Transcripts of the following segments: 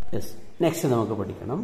yes next നമുക്ക് പഠിക്കണം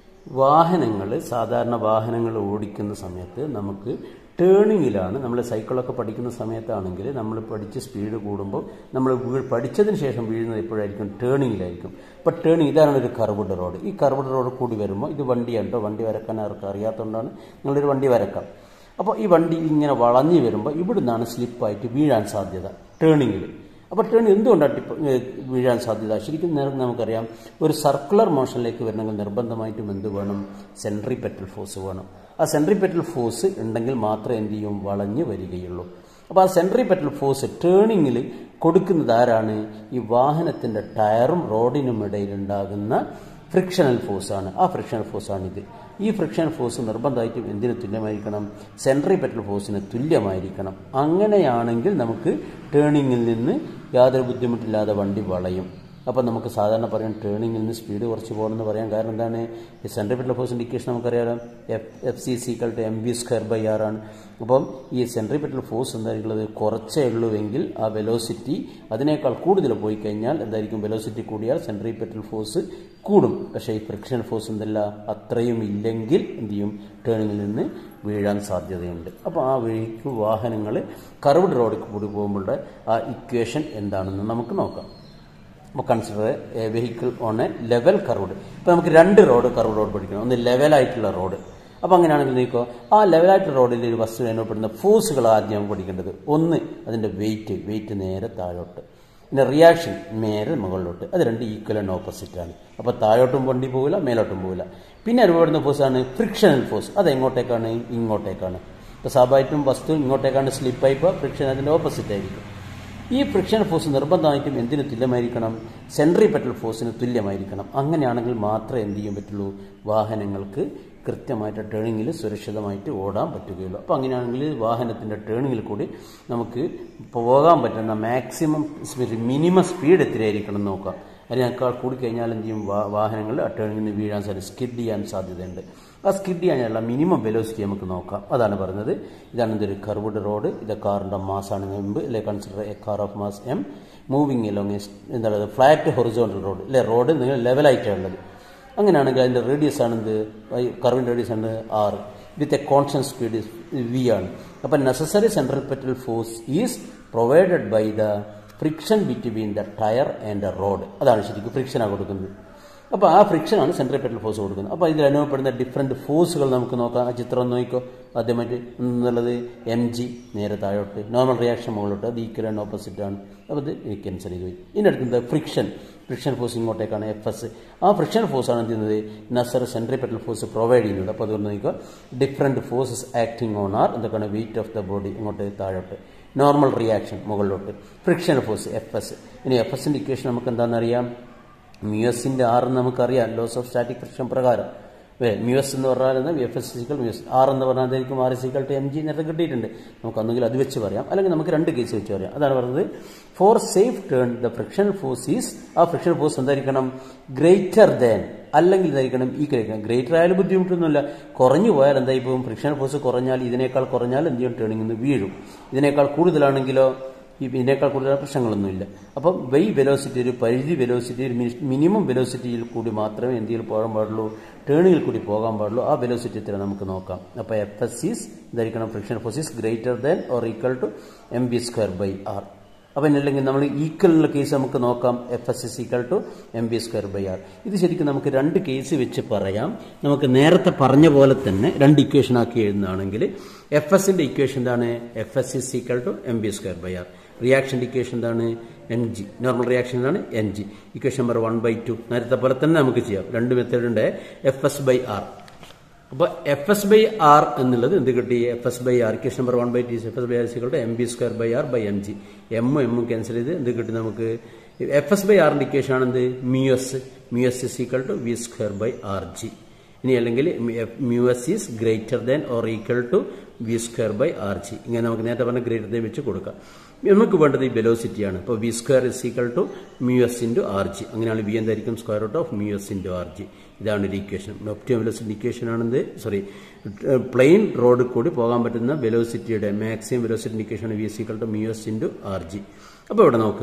വാഹനങ്ങൾ സാധാരണ വാഹനങ്ങൾ ഓടിക്കുന്ന സമയത്ത് നമുക്ക് ടേണിങ്ങിലാണ് നമ്മൾ സൈക്കിളൊക്കെ പഠിക്കുന്ന സമയത്താണെങ്കിൽ നമ്മൾ പഠിച്ച് സ്പീഡ് കൂടുമ്പോൾ നമ്മൾ വീ- പഠിച്ചതിന് ശേഷം വീഴുന്നത് എപ്പോഴായിരിക്കും ടേണിങ്ങിലായിരിക്കും അപ്പോൾ ടേണിങ് ഇതാണ് ഒരു കർവ്ഡ് റോഡ് ഈ കർവ്ഡ് റോഡ് കൂടി വരുമ്പോൾ ഇത് വണ്ടിയാണ് കേട്ടോ വണ്ടി വരക്കാൻ ആർക്കും അറിയാത്തതുകൊണ്ടാണ് നിങ്ങളൊരു വണ്ടി വരക്കാം അപ്പോൾ ഈ വണ്ടി ഇങ്ങനെ വളഞ്ഞു വരുമ്പോൾ ഇവിടുന്നാണ് സ്ലിപ്പായിട്ട് വീഴാൻ സാധ്യത ടേണിങ്ങിൽ അപ്പോൾ ടേൺ എന്തുകൊണ്ടാണ് ടിപ്പ് ഏ, വീഴാൻ സാധ്യത ശരിക്കും നേരം നമുക്കറിയാം ഒരു സർക്കുലർ മോഷനിലേക്ക് വരണമെങ്കിൽ നിർബന്ധമായിട്ടും എന്ത് വേണം സെൻട്രി പെറ്റൽ ഫോഴ്സ് വേണം ആ സെൻട്രി പെറ്റൽ ഫോഴ്സ് ഉണ്ടെങ്കിൽ മാത്രമേ എന്ത് ചെയ്യും വളഞ്ഞ് വരികയുള്ളൂ അപ്പോൾ ആ സെൻട്രി പെറ്റൽ ഫോഴ്സ് ടേണിങ്ങിൽ കൊടുക്കുന്നത് ആരാണ് ഈ വാഹനത്തിൻ്റെ ടയറും റോഡിനും ഇടയിലുണ്ടാകുന്ന ഫ്രിക്ഷണൽ ഫോഴ്സാണ് ആ ഫ്രിക്ഷണൽ ഫോഴ്സാണിത് ഈ ഫ്രിക്ഷൻ ഫോഴ്സ് നിർബന്ധമായിട്ടും എന്തിന് തുല്യമായിരിക്കണം സെൻട്രി പെറ്റൽ ഫോഴ്സിന് തുല്യമായിരിക്കണം അങ്ങനെയാണെങ്കിൽ നമുക്ക് ടേണിങ്ങിൽ നിന്ന് യാതൊരു ബുദ്ധിമുട്ടില്ലാതെ വണ്ടി വളയും അപ്പം നമുക്ക് സാധാരണ പറയാം ടേണിങ്ങിൽ നിന്ന് സ്പീഡ് കുറച്ച് പോകണമെന്ന് പറയാൻ കാരണം എന്താണ് ഈ സെൻട്രി പെറ്റൽ ഫോഴ്സ് ഇൻഡിക്കേഷൻ നമുക്കറിയാം F F C equal to M B square by R ആണ് അപ്പം ഈ സെൻട്രി പെറ്റൽ ഫോഴ്സ് എന്തായിരിക്കുന്നത് കുറച്ചേ ഉള്ളൂ എങ്കിൽ ആ വെലോസിറ്റി അതിനേക്കാൾ കൂടുതൽ പോയി കഴിഞ്ഞാൽ എന്തായിരിക്കും വെലോസിറ്റി കൂടിയാൽ സെൻട്രി പെറ്റൽ ഫോഴ്സ് കൂടും പക്ഷേ ഈ ഫ്രിക്ഷൻ ഫോഴ്സ് എന്തല്ല അത്രയും ഇല്ലെങ്കിൽ എന്ത് ചെയ്യും ടേണിങ്ങിൽ നിന്ന് വീഴാൻ സാധ്യതയുണ്ട് അപ്പോൾ ആ വഴിക്ക് വാഹനങ്ങൾ കർവ്ഡ് റോഡിൽ കൂടി പോകുമ്പോൾ ആ ഇക്വേഷൻ എന്താണെന്ന് നമുക്ക് നോക്കാം അപ്പോൾ consider a vehicle on a level curved ഇപ്പോൾ നമുക്ക് രണ്ട് റോഡ് കർവ് റോഡ് പഠിക്കണം ഒന്ന് ലെവലായിട്ടുള്ള റോഡ് അപ്പോൾ അങ്ങനെയാണെങ്കിൽ നോക്കോ ആ ലെവലായിട്ടുള്ള റോഡിൽ ഒരു വസ്തു അനുഭവപ്പെടുന്ന ഫോഴ്സുകൾ ആദ്യം നമുക്ക് പഠിക്കേണ്ടത് ഒന്ന് അതിൻ്റെ വെയിറ്റ് വെയിറ്റ് നേരെ താഴോട്ട് പിന്നെ റിയാക്ഷൻ നേരെ മുകളിലോട്ട് അത് രണ്ട് ഈക്വൽ ആൻഡ് ഓപ്പോസിറ്റ് ആണ് അപ്പോൾ താഴോട്ടും വണ്ടി പോകില്ല മേലോട്ടും പോകില്ല പിന്നെ അനുഭവപ്പെടുന്ന ഫോഴ്സാണ് ഫ്രിക്ഷണൽ ഫോഴ്സ് അത് എങ്ങോട്ടേക്കാണ് ഇങ്ങോട്ടേക്കാണ് ഇപ്പോൾ സ്വാഭാവികമായിട്ടും വസ്തു ഇങ്ങോട്ടേക്കാണ് സ്ലിപ്പായി ഇപ്പോൾ ഫ്രിക്ഷൻ അതിൻ്റെ ഓപ്പോസിറ്റ് ആയിരിക്കും ഈ ഫ്രിക്ഷൻ ഫോഴ്സ് നിർബന്ധമായിട്ടും എന്തിന് തുല്യമായിരിക്കണം സെൻട്രി പെറ്റൽ ഫോഴ്സിന് തുല്യമായിരിക്കണം അങ്ങനെയാണെങ്കിൽ മാത്രമേ എന്ത് ചെയ്യാൻ പറ്റുള്ളൂ വാഹനങ്ങൾക്ക് കൃത്യമായിട്ട് ടേണിങ്ങിൽ സുരക്ഷിതമായിട്ട് ഓടാൻ പറ്റുകയുള്ളൂ അപ്പോൾ അങ്ങനെയാണെങ്കിൽ വാഹനത്തിൻ്റെ ടേണിങ്ങിൽ കൂടി നമുക്ക് പോകാൻ പറ്റുന്ന മാക്സിമം സ്പീഡ് മിനിമം സ്പീഡ് എത്രയായിരിക്കണം എന്ന് നോക്കാം അതിനേക്കാൾ കൂടി കഴിഞ്ഞാൽ എന്ത് ചെയ്യും വാ- വാഹനങ്ങൾ ആ ടേണിങ്ങിൽ നിന്ന് വീഴാൻ സാധ്യത സ്കിഡ് ചെയ്യാൻ സാധ്യതയുണ്ട് ആ സ്കിഡ് ചെയ്യാനുള്ള മിനിമം വെലോസിറ്റി നമുക്ക് നോക്കാം അതാണ് പറയുന്നത് ഇതാണ് ഇതൊരു കർവ്ഡ് റോഡ് ഇത് കാറിൻ്റെ മാസാണ് മുമ്പ് അല്ലെ consider a car of mass M moving along എന്താണ് ഫ്ലാറ്റ് ഹൊറിസോണ്ടൽ റോഡ് അല്ലെ റോഡ് നിങ്ങൾ ലെവലായിട്ടുള്ളത് അങ്ങനെയാണെങ്കിൽ അതിൻ്റെ റേഡിയസ് ആണെന്ത് കർവിൻ്റെ റേഡിയസ് ആണ് R with a constant speed V ആണ് അപ്പം necessary centripetal force is provided by the friction between the tyre and the road അതാണ് ശരിക്കും ഫ്രിക്ഷനാണ് കൊടുക്കുന്നത് അപ്പോൾ ആ ഫ്രിക്ഷനാണ് സെൻട്രൽ പെറ്റൽ ഫോഴ്സ് കൊടുക്കുന്നത് അപ്പോൾ ഇതിൽ അനുഭവപ്പെടുന്ന ഡിഫറെൻറ്റ് ഫോഴ്സുകൾ നമുക്ക് നോക്കാം ആ ചിത്രം ഒന്ന് നോക്കിക്കോ ആദ്യമായിട്ട് എന്നുള്ളത് എം ജി നേരെ താഴോട്ട് നോർമൽ റിയാക്ഷൻ മുകളിലോട്ട് അത് ഈക്വൽ ആൻഡ് ഓപ്പോസിറ്റ് ആണ് അപ്പോൾ ഇത് ക്യാൻസൽ ചെയ്ത് പോയി ഇനി അടുത്തത് ഫ്രിക്ഷൻ ഫ്രിക്ഷൻ ഫോഴ്സ് ഇങ്ങോട്ടേക്കാണ് എഫ് എസ് ആ ഫ്രിക്ഷൻ ഫോഴ്സ് ആണ് എന്ത് ചെയ്യുന്നത് necessary centripetal force provide ചെയ്യുന്നത് അപ്പോൾ അതുകൊണ്ട് നോക്കുക different forces acting on are എന്തൊക്കെയാണ് വെയിറ്റ് ഓഫ് ദ ബോഡി ഇങ്ങോട്ട് താഴോട്ട് നോർമൽ റിയാക്ഷൻ മുകളിലോട്ട് ഫ്രിക്ഷൻ ഫോഴ്സ് എഫ് എസ് ഇനി എഫ് എസിൻ്റെ ഇക്വേഷൻ നമുക്ക് എന്താണെന്നറിയാം മ്യൂസിൻ്റെ ആറ് നമുക്കറിയാം ലോസ് ഓഫ് സ്റ്റാറ്റിക് ഫ്രിക്ഷൻ പ്രകാരം അല്ലേ മ്യൂസ് എന്ന് പറഞ്ഞാൽ F S equal mu s R എന്ന് പറഞ്ഞാൽ അതായിരിക്കും R equal to M G നേരത്തെ കിട്ടിയിട്ടുണ്ട് നമുക്ക് ഒന്നുകിൽ അത് വെച്ച് പറയാം അല്ലെങ്കിൽ നമുക്ക് രണ്ട് കേസ് വെച്ച് പറയാം അതാണ് പറയുന്നത് for safe turn the friction force is ആ ഫ്രിക്ഷൻ ഫോഴ്സ് എന്തായിരിക്കണം ഗ്രേറ്റർ ദാൻ അല്ലെങ്കിൽ ഇതായിരിക്കണം ഈ കഴിക്കണം ഗ്രേറ്റർ ആയാലും ബുദ്ധിമുട്ടൊന്നുമില്ല കുറഞ്ഞു പോയാൽ എന്തായി പോകും ഫ്രിക്ഷൻ ഫോഴ്സ് കുറഞ്ഞാൽ ഇതിനേക്കാൾ കുറഞ്ഞാൽ എന്ത് ചെയ്യും ടേണിംഗ് നിന്ന് വീഴും ഇതിനേക്കാൾ കൂടുതലാണെങ്കിലോ ഈ ഇതിനേക്കാൾ കൂടുതൽ പ്രശ്നങ്ങളൊന്നുമില്ല അപ്പം വൈ വെലോസിറ്റി ഒരു പരിധി വെലോസിറ്റി ഒരു മിനിമം വെലോസിറ്റിയിൽ കൂടി മാത്രമേ എന്തിയിൽ പോകാൻ പാടുള്ളൂ ടേണിൽ കൂടി പോകാൻ പാടുള്ളൂ ആ വെലോസിറ്റി എത്ര നമുക്ക് നോക്കാം അപ്പോൾ എഫ് എസ് സീസ് ഇതായിരിക്കണം friction force is greater than or equal to M B square by R അപ്പം അല്ലെങ്കിൽ നമ്മൾ ഈക്വലുള്ള കേസ് നമുക്ക് നോക്കാം F S S equal to M B square by R ഇത് ശരിക്കും നമുക്ക് രണ്ട് കേസ് വെച്ച് പറയാം നമുക്ക് നേരത്തെ പറഞ്ഞ പോലെ തന്നെ രണ്ട് ഇക്വേഷൻ ആക്കി എഴുതുന്നതാണെങ്കിൽ എഫ് എസിന്റെ ഇക്വേഷൻ എന്താണ് F S is equal to M B square by R റിയാക്ഷൻ്റെ ഇക്വേഷൻ എന്താണ് എൻ ജി നോർമൽ റിയാക്ഷൻ എന്താണ് N G equation number one by two നേരത്തെ പോലെ തന്നെ നമുക്ക് ചെയ്യാം രണ്ട് മെത്തേഡ് ഉണ്ട് എഫ് എസ് ബൈ ആർ അപ്പോൾ എഫ് എസ് ബൈ ആർ എന്നുള്ളത് എന്ത് കിട്ടി F S by R equation number one by T F S by R സിക്കളുടെ M B square by R by M G എമ്മും എമ്മും ക്യാൻസൽ ചെയ്ത് എന്ത് കിട്ടി നമുക്ക് എഫ് എസ് ബൈ ആറിന്റെ ഇക്വേഷൻ ആണ് എന്ത് mu S mu S is equal to V square by R G ഇനി അല്ലെങ്കിൽ mu S is greater than or equal to V square by R G ഇങ്ങനെ നമുക്ക് നേരത്തെ പറഞ്ഞ ഗ്രേറ്റർ ദാൻ വെച്ച് കൊടുക്കാം നമുക്ക് വേണ്ടത് ഈ വെലോസിറ്റിയാണ് ഇപ്പോൾ v square is equal to mu s into r g അങ്ങനെയാണ് വി എന്തായിരിക്കും square root of mu s into r g ഇതാണ് ഒരു ഇക്വേഷൻ ഒപ്റ്റിയം വെലോസിറ്റി ഇക്വേഷൻ ആണെന്ത് സോറി പ്ലെയിൻ റോഡിൽ കൂടി പോകാൻ പറ്റുന്ന വെലോസിറ്റിയുടെ maximum velocity equation v s equal to mu s into r g അപ്പോൾ ഇവിടെ നോക്ക്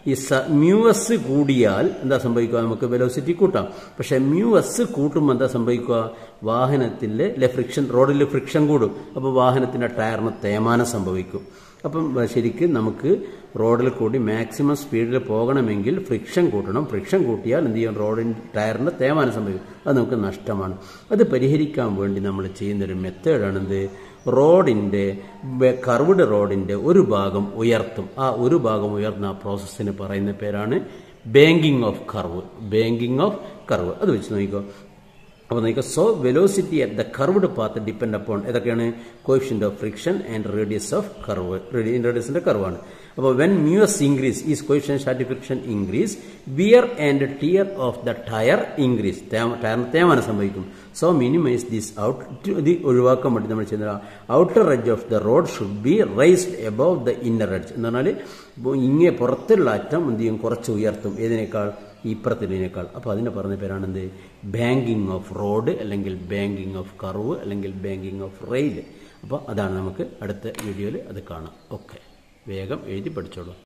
ഈ മ്യൂ എസ് കൂടിയാൽ എന്താ സംഭവിക്കുക നമുക്ക് വെലോസിറ്റി കൂട്ടാം പക്ഷെ മ്യൂ എസ് കൂട്ടുമ്പോൾ എന്താ സംഭവിക്കുക വാഹനത്തിലെ ഫ്രിക്ഷൻ റോഡിൽ ഫ്രിക്ഷൻ കൂടും അപ്പോൾ വാഹനത്തിന്റെ ടയറിന് തേമാനം സംഭവിക്കും അപ്പം ശരിക്കും നമുക്ക് റോഡിൽ കൂടി മാക്സിമം സ്പീഡിൽ പോകണമെങ്കിൽ ഫ്രിക്ഷൻ കൂട്ടണം ഫ്രിക്ഷൻ കൂട്ടിയാൽ എന്ത് ചെയ്യും റോഡിൻ്റെ ടയറിന് തേമാനം സംഭവിക്കും അത് നമുക്ക് നഷ്ടമാണ് അത് പരിഹരിക്കാൻ വേണ്ടി നമ്മൾ ചെയ്യുന്നൊരു മെത്തേഡാണിത് റോഡിൻ്റെ കർവ്ഡ് റോഡിൻ്റെ ഒരു ഭാഗം ഉയർത്തും ആ ഒരു ഭാഗം ഉയർന്ന ആ പ്രോസസ്സിന് പറയുന്ന പേരാണ് banking of curve banking of curve അത് വെച്ച് നോക്കിക്കോ അപ്പോൾ നോക്കുക so velocity at the curved path depend upon ഏതൊക്കെയാണ് coefficient of friction and radius of curve റേഡിയസിന്റെ കർവാണ് അപ്പോൾ when mu s increase is coefficient ഷാറ്റി friction increase wear and tear of the tyre increase ടയറിന് തേമാനം സംഭവിക്കും സോ മിനിമൈസ് ദിസ് ഔട്ട് ഇത് ഒഴിവാക്കാൻ വേണ്ടി നമ്മൾ ചെയ്യുന്ന outer edge of the road should be raised above the inner edge എന്ന് പറഞ്ഞാൽ ഇങ്ങനെ പുറത്തുള്ള അറ്റം എന്ത് ചെയ്യും കുറച്ച് ഉയർത്തും ഏതിനേക്കാൾ ഇപ്പുറത്തിനേക്കാൾ അപ്പോൾ അതിന് പറഞ്ഞ പേരാണ് എന്ത് ബാങ്കിങ് ഓഫ് റോഡ് അല്ലെങ്കിൽ ബാങ്കിങ് ഓഫ് കർവ് അല്ലെങ്കിൽ ബാങ്കിങ് ഓഫ് റെയിൽ അപ്പോൾ അതാണ് നമുക്ക് അടുത്ത വീഡിയോയിൽ അത് കാണാം ഓക്കെ വേഗം എഴുതി പഠിച്ചോളൂ